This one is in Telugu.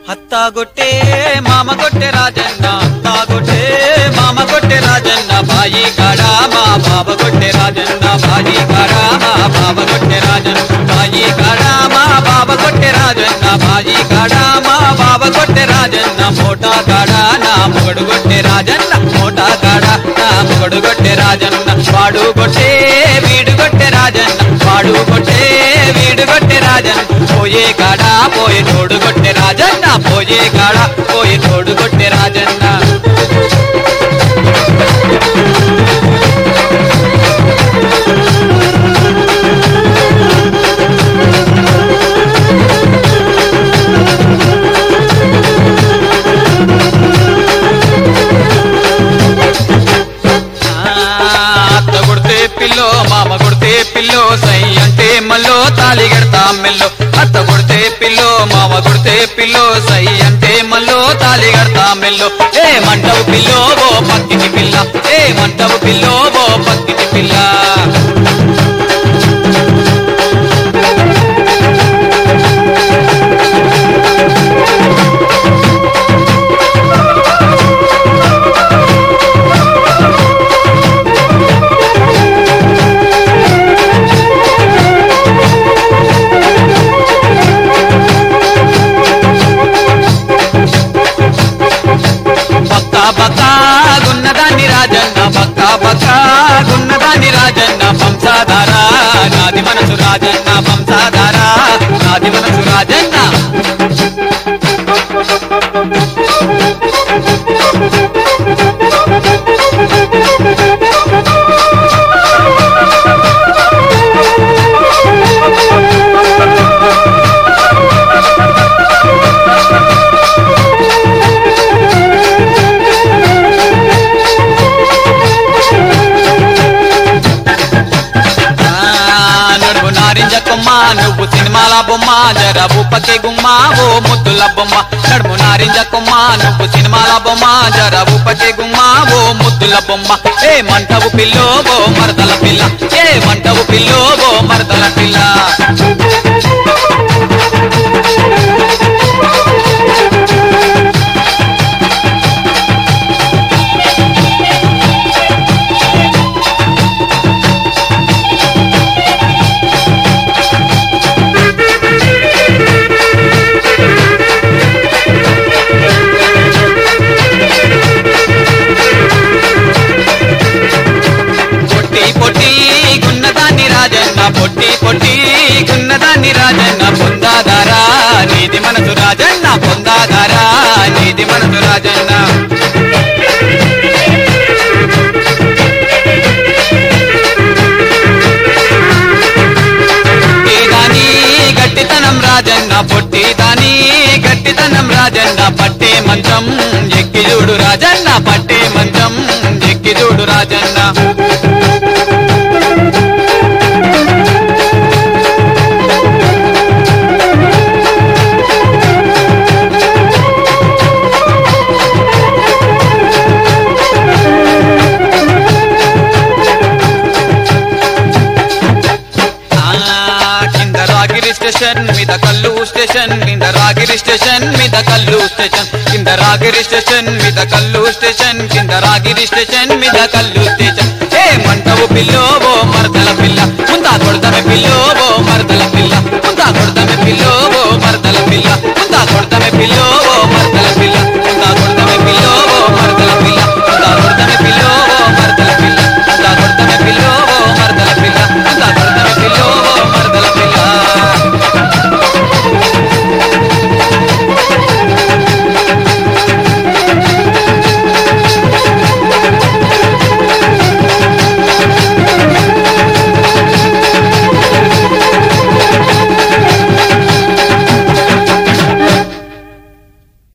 అత్తాగొట్టే మామ కొట్టే రాజన్న అత్తాగొట్టే మామ కొట్టే రాజన్న బాయి కాడా మా బాబ కొట్టే రాజన్న బాయి కాడా మా బాబ కొట్టే రాజన్న బాయి కాడా మా బాబ కొట్టే రాజన్న బాయి కాడా మా బాబ కొట్టే రాజన్న మోటా కాడా నా మొగడు కొట్టే రాజన్న మోటా కాడా నా మొగడు కొట్టే రాజన్న వాడు కొట్టే వీడు కొట్టే రాజన్న వాడు కొట్టే వీడు కొట్టే రాజన్న పోయే కాడా పోయే తోడు కొట్టే రాజన్న పోయే కాడా పోయే తోడు కొట్టే రాజన్న ఆ, అత్త కొడితే పిల్లో మామ కొడితే పిల్లో సై అంటే మల్లో తాళి కడతాం మెల్లో అత్త కొడితే పిల్లో మామ కొడితే పిల్లో సై అంటే మల్లో తాళి కడతాం మెల్లో ఏ మంటవు పిల్లో ఓ పక్కిటి పిల్ల ఏ మంటవు పిల్లో ఓ పక్కిటి పిల్ల బక్క బక్క గున్నదాన్ని రాజన్న బక్క బక్క గున్నదాన్ని రాజన్న వంశాధార నాది మనసు రాజన్న వంశాధార నాది మనసు రాజన్న ఆ, నడుము నారింజ కొమ్మ నువ్వు సినిమాల బొమ్మ జర ఊపకే గుమ్మ ఓ ముద్దుల బొమ్మ నడుము నారింజ కొమ్మ నువ్వు సినిమాల బొమ్మ జర ఊపకే గుమ్మ ఓ ముద్దుల బొమ్మ ఏ మంటవు పిల్లో ఓ మరదల పిల్ల ఏ మంటవు పిల్లో ఓ మరదల పిల్ల పొట్టి పొట్టి గున్నదాన్ని రాజన్న పొట్టి పొట్టి గున్నదాన్ని రాజన్న పొందాదారా నీది మనసు రాజన్న పొందాదారా నీది మనసు రాజన్న పొట్టిదాని గట్టితనం రాజన్న పొట్టిదాని గట్టితనం రాజన్న పట్టే మంచం ఎక్కి చూడు రాజన్న పట్టే మంచం ఎక్కి చూడు రాజన్న ఆ, కింద రాగిరి స్టేషన్ మీద కల్లు స్టేషన్ కింద రాగిరి స్టేషన్ మీద కల్లు స్టేషన్ కింద రాగిరి స్టేషన్ మీద కల్లు స్టేషన్ కింద రాగిరి స్టేషన్ మీద కల్లు స్టేషన్ ఏ మంటవు పిల్లో ఓ మరదల పిల్ల ముందా కొడతమే పిల్లో ఓ